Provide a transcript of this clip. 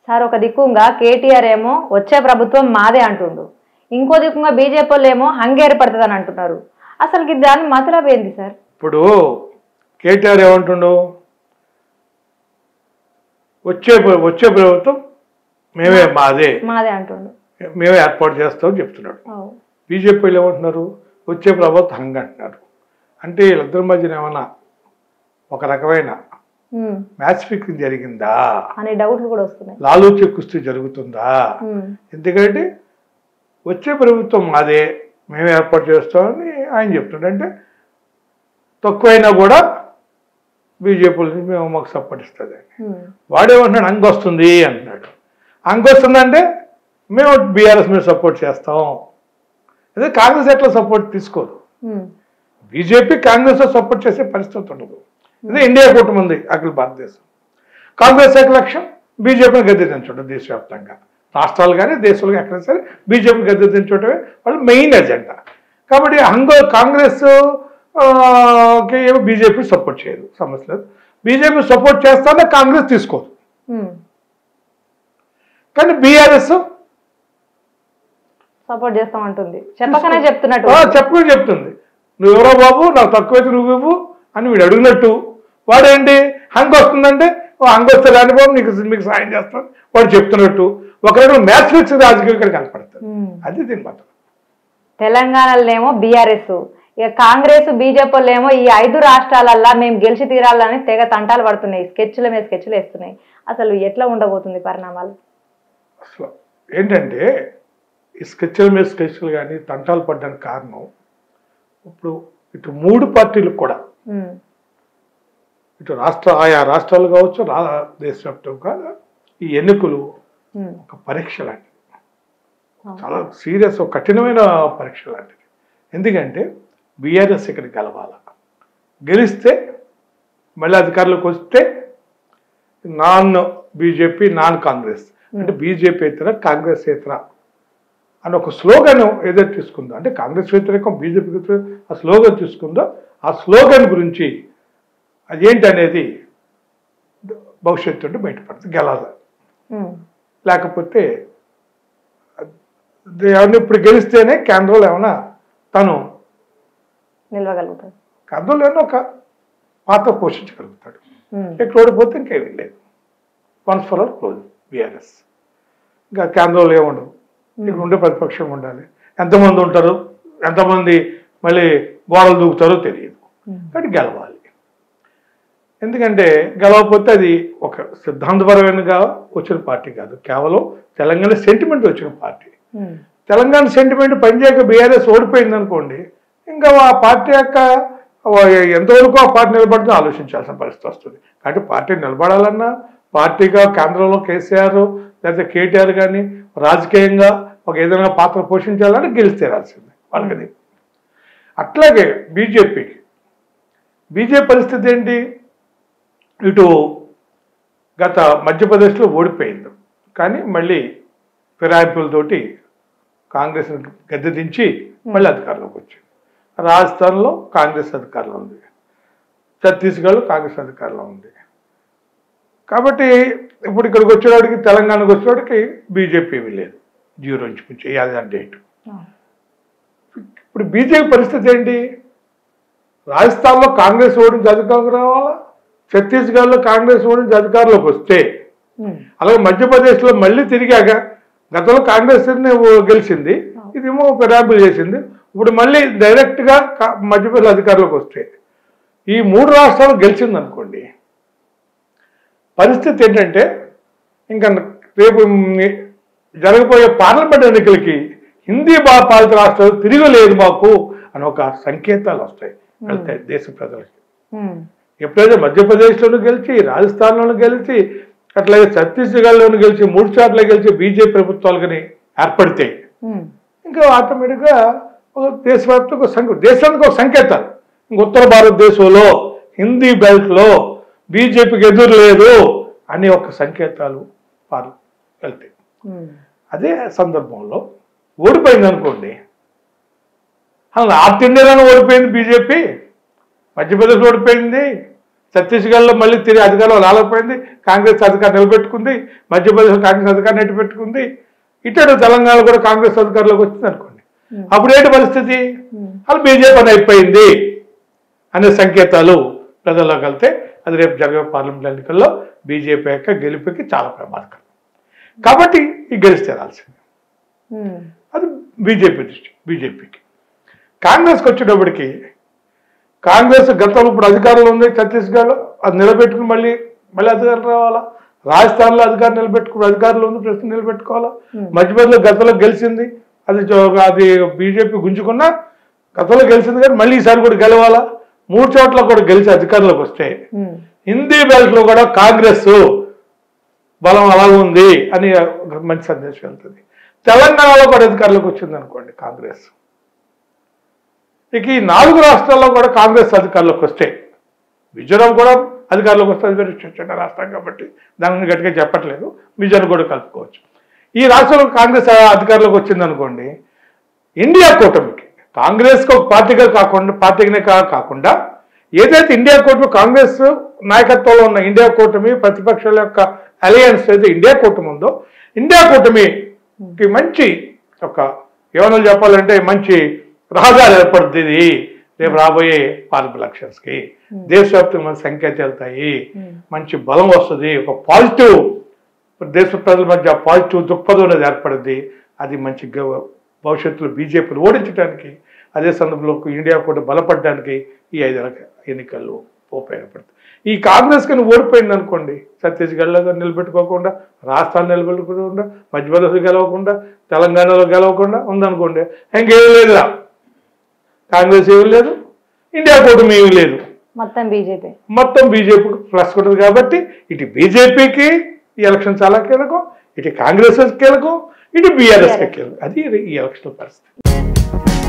Sir ఒక దిక్కుంగా కేటీఆర్ ఏమో వచ్చే ప్రభుత్వం మాదే అంటుండు ఇంకో దిక్కుంగా బీజేపీ వాళ్ళు ఏమో హంగ ఏర్పడుతుంది అని అంటున్నారు అసలు దాని మతలబ్ ఏంది సార్ ఇప్పుడు కేటీఆర్ ఏమంటుండు వచ్చే ప్ర- వచ్చే ప్రభుత్వం మేమే మాదే మాదే అంటుండు మేమే ఏర్పాటు చేస్తామని చెప్తున్నాడు అవు. బీజేపీలు ఏమంటున్నారు వచ్చే ప్రభుత్వం హంగ అంటున్నారు అంటే వీళ్ళిద్దరి మధ్యన ఏమన్నా ఒక రకమైన ఉమ్. మ్యాచ్ ఫిక్సింగ్ జరిగిందా అనే డౌట్లు కూడా వస్తున్నాయి లాలూచి కుస్తీ జరుగుతుందా ఉమ్. ఎందుకంటే వచ్చే ప్రభుత్వం మాదే మేము ఏర్పాటు చేస్తామని ఆయన చెప్తున్నాడు అంటే తక్కువైనా కూడా బీజేపీ నుంచి మేము మాకు సపోర్ట్ ఇస్తుంది ఉమ్. వాడేమంటున్నాడు అంగ వస్తుంది అంటున్నాడు అంగ వస్తుందంటే మేము బీఆర్ఎస్ మీద సపోర్ట్ చేస్తాం అదే కాంగ్రెస్ ఎట్లా సపోర్ట్ తీసుకోదు ఉమ్. బీజేపీ కాంగ్రెస్ సపోర్ట్ చేసే పరిస్థితి ఉండదు అదే ఇండియా కూటమి ఉంది అఖిల భారతదేశం కాంగ్రెస్ యొక్క లక్ష్యం బీజేపీని గద్దెదించడం దేశవ్యాప్తంగా రాష్ట్రాలు కానీ దేశాలు ఎక్కడైనా సరే బీజేపీ గద్దెదించడమే వాళ్ళ మెయిన్ ఎజెండా కాబట్టి హంగో కాంగ్రెస్ ఆ, కి ఏమో బీజేపీ సపోర్ట్ చేయదు సమస్య లేదు బీజేపీ సపోర్ట్ చేస్తానే కాంగ్రెస్ తీసుకోదు ఉమ్. కానీ బీఆర్ఎస్ సపోర్ట్ చేస్తామంటుంది చెప్పకనే చెప్తున్నట్టు చెప్పకుండా చెప్తుంది నువ్వు ఎవరో బాబు నాకు తక్కువైతే నువ్వు ఇవ్వు అని వీడు అడిగినట్టు వాడేంటి హంగ వస్తుందంటే ఓ హంగ వస్తే రాని బాబు నీకు మీకు సాయం చేస్తాను వాడు చెప్తున్నట్టు ఒకరు మ్యాచ్ ఫిక్స్ రాజకీయం ఇక్కడ కనపడుతుంది ఉమ్. అది దీని మాత్రం తెలంగాణలోనేమో బీఆర్ఎస్ ఇక కాంగ్రెస్ బీజేపీ వాళ్ళేమో ఈ ఐదు రాష్ట్రాలల్లా మేము గెలిచి తీరాలని తెగ తంటాలు పడుతున్నాయి స్కెచ్ల మీద స్కెచ్లు వేస్తున్నాయి అసలు ఎట్లా ఉండబోతుంది పరిణామాలు అసలు ఏంటంటే ఈ స్కెచ్ల మీద స్కెచ్లు కానీ తంటాలు పడ్డానికి కారణం ఇప్పుడు ఇటు మూడు పార్టీలకు కూడా ఉమ్. ఇటు రాష్ట్ర ఆయా రాష్ట్రాలు కావచ్చు రా దేశవ్యాప్తంగా ఈ ఎన్నికలు ఉమ్. ఒక పరీక్ష లాంటిది అవును. చాలా సీరియస్ ఒక కఠినమైన పరీక్ష లాంటిది ఎందుకంటే బీఆర్ఎస్ ఇక్కడ గెలవాల గెలిస్తే మళ్ళీ అధికారంలోకి వస్తే నాన్ బీజేపీ నాన్ కాంగ్రెస్ అంటే బీజేపీ ఇతర కాంగ్రెస్ ఇతర అని ఒక స్లోగన్ ఏదైతే తీసుకుందో అంటే కాంగ్రెస్ వ్యతిరేకం బీజేపీ వ్యతిరేకం ఆ స్లోగన్ తీసుకుందో ఆ స్లోగన్ గురించి అదేంటి అనేది భవిష్యత్తు అంటే బయటపడుతుంది గెలాలి ఉమ్. లేకపోతే అది ఏమన్నా ఇప్పుడు గెలిస్తేనే కేంద్రంలో ఏమన్నా తను నిలవగలుగుతారు కేంద్రంలో ఏమన్నా ఒక పాత్ర పోషించగలుగుతాడు ఉమ్. ఇక్కడ ఓడిపోతే ఇంకేమీ లేదు once for all close BRS ఇంకా కేంద్రంలో ఏముండవు ఇక్కడ ఉండే ప్రతిపక్షం ఉండాలి ఎంతమంది ఉంటారు ఎంతమంది మళ్ళీ గోడలు దూకుతారో తెలియదు ఉమ్. కాబట్టి గెలవాలి ఎందుకంటే గెలవకపోతే అది ఒక సిద్ధాంతపరమైనగా వచ్చిన పార్టీ కాదు కేవలం తెలంగాణ సెంటిమెంట్ వచ్చిన పార్టీ ఉమ్. తెలంగాణ సెంటిమెంట్ పనిచేయక బీఆర్ఎస్ ఓడిపోయింది అనుకోండి ఇంకా ఆ పార్టీ యొక్క ఎంతవరకు ఆ పార్టీ నిలబడుతుందో ఆలోచించాల్సిన పరిస్థితి వస్తుంది కాబట్టి పార్టీ నిలబడాలన్నా పార్టీగా కేంద్రంలో కేసీఆర్ లేకపోతే కేటీఆర్ కానీ రాజకీయంగా ఒక ఏదైనా పాత్ర పోషించాలంటే గెలిస్తే రాల్సిందే వాళ్ళకి అట్లాగే బీజేపీకి బీజేపీ పరిస్థితి ఏంటి ఇటు గత మధ్యప్రదేశ్లో ఓడిపోయింది కానీ మళ్ళీ ఫిరాయింపులతోటి కాంగ్రెస్ గద్దె దించి మళ్ళీ అధికారంలోకి వచ్చింది రాజస్థాన్లో కాంగ్రెస్ అధికారంలో ఉంది ఛత్తీస్గఢ్లో కాంగ్రెస్ అధికారంలో ఉంది కాబట్టి ఇప్పుడు ఇక్కడికి వచ్చేవాడికి తెలంగాణకు వచ్చేవాడికి బీజేపీ ఏమీ లేదు జీరో నుంచి కొంచెం యాది అంటే ఏంటి అవును. ఇప్పుడు బీజేపీ పరిస్థితి ఏంటి రాజస్థాన్లో కాంగ్రెస్ ఓడించి అధికారంలోకి రావాలా ఛత్తీస్గఢ్లో కాంగ్రెస్ ఓడించి అధికారంలోకి వస్తే ఉమ్. అలాగే మధ్యప్రదేశ్లో మళ్ళీ తిరిగాక గతంలో కాంగ్రెస్ గెలిచింది ఇదేమో ఫిరాయింపులు చేసింది ఇప్పుడు మళ్ళీ డైరెక్ట్గా కా- మధ్యప్రదేశ్ అధికారంలోకి వస్తే ఈ మూడు రాష్ట్రాలు గెలిచింది అనుకోండి పరిస్థితి ఏంటంటే ఇంకా రేపు ని- జరగబోయే పార్లమెంట్ ఎన్నికలకి హిందీ బా పాలిత రాష్ట్రాలు తిరగలేదు మాకు అని ఒక సంకేతాలు వస్తాయి వెళ్తాయి దేశ ప్రజలకి ఉమ్. ఎప్పుడైతే మధ్యప్రదేశ్లోనూ గెలిచి రాజస్థాన్లోనూ గెలిచి అట్లాగే ఛత్తీస్గఢ్లోనూ గెలిచి మూడు చోట్ల గెలిచి బీజేపీ ప్రభుత్వాలుగాని ఏర్పడితే ఉమ్. ఇంకా ఆటోమేటిక్గా ఒక దేశవ్యాప్తంగా ఒక సంకే దేశానికి ఒక సంకేతాలు ఇంక ఉత్తర భారతదేశంలో హిందీ బెల్ట్లో బీజేపీకి ఎదురు లేదు అనే ఒక సంకేతాలు వారు వెళ్తాయి ఉమ్. అదే సందర్భంలో ఓడిపోయింది అనుకోండి అసలు నార్త్ ఇండియాలోనే ఓడిపోయింది బీజేపీ మధ్యప్రదేశ్ ఓడిపోయింది ఛత్తీస్గఢ్లో మళ్ళీ తిరిగి అధికారంలో రాలేకపోయింది కాంగ్రెస్ అధికారం నిలబెట్టుకుంది మధ్యప్రదేశ్లో కాంగ్రెస్ అధికారం నెట్టిపెట్టుకుంది ఇటు తెలంగాణలో కూడా కాంగ్రెస్ అధికారంలోకి వచ్చింది అనుకోండి అప్పుడు ఏంటి పరిస్థితి అది బీజేపీ అని అయిపోయింది అనే సంకేతాలు ప్రజల్లోకి వెళ్తే అది రేపు జరిగే పార్లమెంట్ ఎన్నికల్లో బీజేపీ యొక్క గెలుపుకి చాలా ప్రమాదకరం కాబట్టి ఈ గెలిచి తీరాల్సింది ఉమ్, అది బీజేపీ దృష్టి బీజేపీకి కాంగ్రెస్కి వచ్చేటప్పటికి కాంగ్రెస్ గతంలో ఇప్పుడు అధికారంలో ఉంది ఛత్తీస్గఢ్లో అది నిలబెట్టుకుని మళ్ళీ మళ్ళీ అధికారం రావాలా రాజస్థాన్లో అధికారం నిలబెట్టుకుని అధికారంలో ఉంది ప్రస్తుతం నిలబెట్టుకోవాలా మధ్యప్రదేశ్లో గతంలో గెలిచింది అది జో- అది బీజేపీ గుంజుకున్నా గతంలో గెలిచింది కానీ మళ్ళీ ఈసారి కూడా గెలవాలా మూడు చోట్ల కూడా గెలిచి అధికారంలోకి వస్తే ఉమ్, హిందీ బెల్ట్లో కూడా కాంగ్రెస్ బలం అలా ఉంది అని ఒక మంచి సందేశం వెళ్తుంది తెలంగాణలో కూడా అధికారంలోకి వచ్చింది అనుకోండి కాంగ్రెస్ ఇక ఈ నాలుగు రాష్ట్రాల్లో కూడా కాంగ్రెస్ అధికారంలోకి వస్తే మిజోరాం కూడా అధికారంలోకి వస్తే అది వేరే చిన్న రాష్ట్రం కాబట్టి దానిని గట్టిగా చెప్పట్లేదు మిజోరాం కూడా కలుపుకోవచ్చు ఈ రాష్ట్రంలో కాంగ్రెస్ అధికారంలోకి వచ్చింది అనుకోండి ఇండియా కూటమికి కాంగ్రెస్కి ఒక పార్టీగా కాకుండా పార్టీగానే కా- కాకుండా ఏదైతే ఇండియా కూటమి కాంగ్రెస్ నాయకత్వంలో ఉన్న ఇండియా కూటమి ప్రతిపక్షాల యొక్క అలయన్స్ ఏదైతే ఇండియా కూటమి ఉందో ఇండియా కూటమికి మంచి ఒక ఏమన్నా చెప్పాలంటే మంచి రహదారి ఏర్పడుతుంది ఇది రేపు రాబోయే పార్లమెంట్ ఎలక్షన్స్ కి దేశవ్యాప్తంగా మంచి సంఖ్య వెళ్తాయి మంచి బలం వస్తుంది ఒక పాజిటివ్ దేశ ప్రజల మధ్య పాజిటివ్ దృక్పథం అనేది ఏర్పడింది అది మంచి గ- భవిష్యత్తులో బీజేపీని ఓడించడానికి అదే సందర్భంలో ఇండియా కూడా బలపడడానికి ఈ ఐదు రక- ఎన్నికల్లో ఉపయోగపడుతుంది ఈ కాంగ్రెస్ కానీ ఓడిపోయింది అనుకోండి ఛత్తీస్గఢ్లో కానీ నిలబెట్టుకోకుండా రాష్ట్రాలు నిలబెట్టుకోకుండా మధ్యప్రదేశ్ గెలవకుండా తెలంగాణలో గెలవకుండా ఉందనుకోండి ఇంకేం లేదురా కాంగ్రెస్ ఏమీ లేదు ఇండియా కూటమి ఏమీ లేదు మొత్తం బీజేపీ మొత్తం బీజేపీకి ప్లస్ ఉంటుంది కాబట్టి ఇటు బీజేపీకి ఈ ఎలక్షన్ చాలా కీలకం ఇటు కాంగ్రెస్ కీలకం ఇటు బీఆర్ఎస్ కీలకం అది ఈ ఎలక్షన్ పరిస్థితి